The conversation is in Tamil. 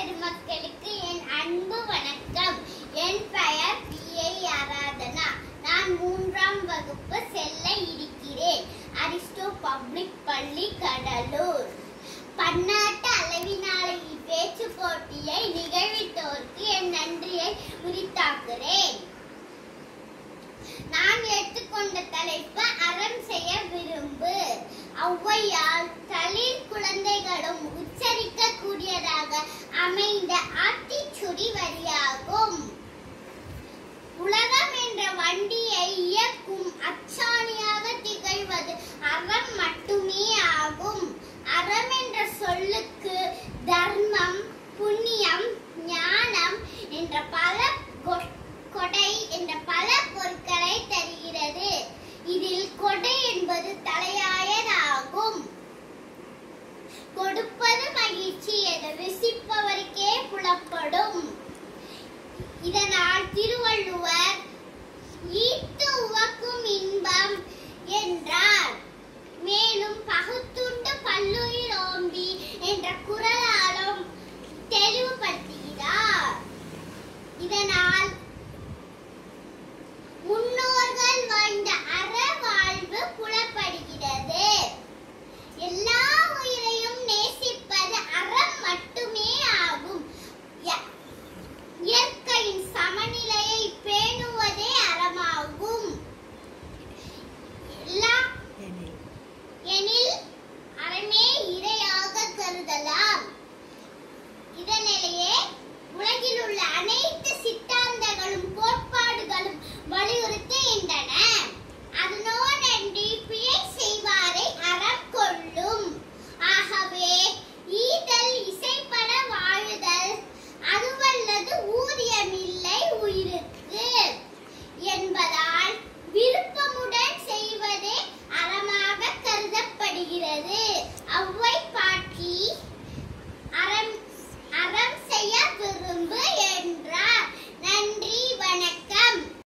பெருமக்களுக்கு என் அன்பு வணக்கம் என் பெயர் பி ஐ ஆராதனா நான் மூன்றாம் வகுப்பு செல்ல இருக்கிறேன் அரிஸ்டோ பப்ளிக் பள்ளி கடலூர் பன்னாட்டு அளவிலான இப்பேச்சு போட்டியை நிகழ்வித்தோருக்கு என் நன்றியை உரித்தாக்குகிறேன் நான் எடுத்துக்கொண்ட தலைப்பு அறம் செய்ய விரும்பு ஔவையால் தளிர் குழந்தைகளும் உச்சரிக்க கூடியதாக அமைந்த ஆத்திச்சுடி வரியாகும் உலகம் என்ற வண்டியை இயக்கும் அச்சாணியாக திகழ்வது அறம் மட்டுமே ஆகும் அறம் என்ற சொல்லுக்கு தர்மம் புண்ணியம் ஞானம் என்ற பல கொ- கொடை என்ற பல பொருட்களை தருகிறது இதில் கொடை என்பது தலையாயதாகும் கொடுப்பது மகிழ்ச்சி என ருசிப்பவருக்கே புலப்படும் இதனால் திருவள்ளுவர் ஈட்டு உவக்கும் இன்பம் என்றார் மேலும் பகுத்துண்டு பல்லுயிர் ஓம்பி என்ற குறள்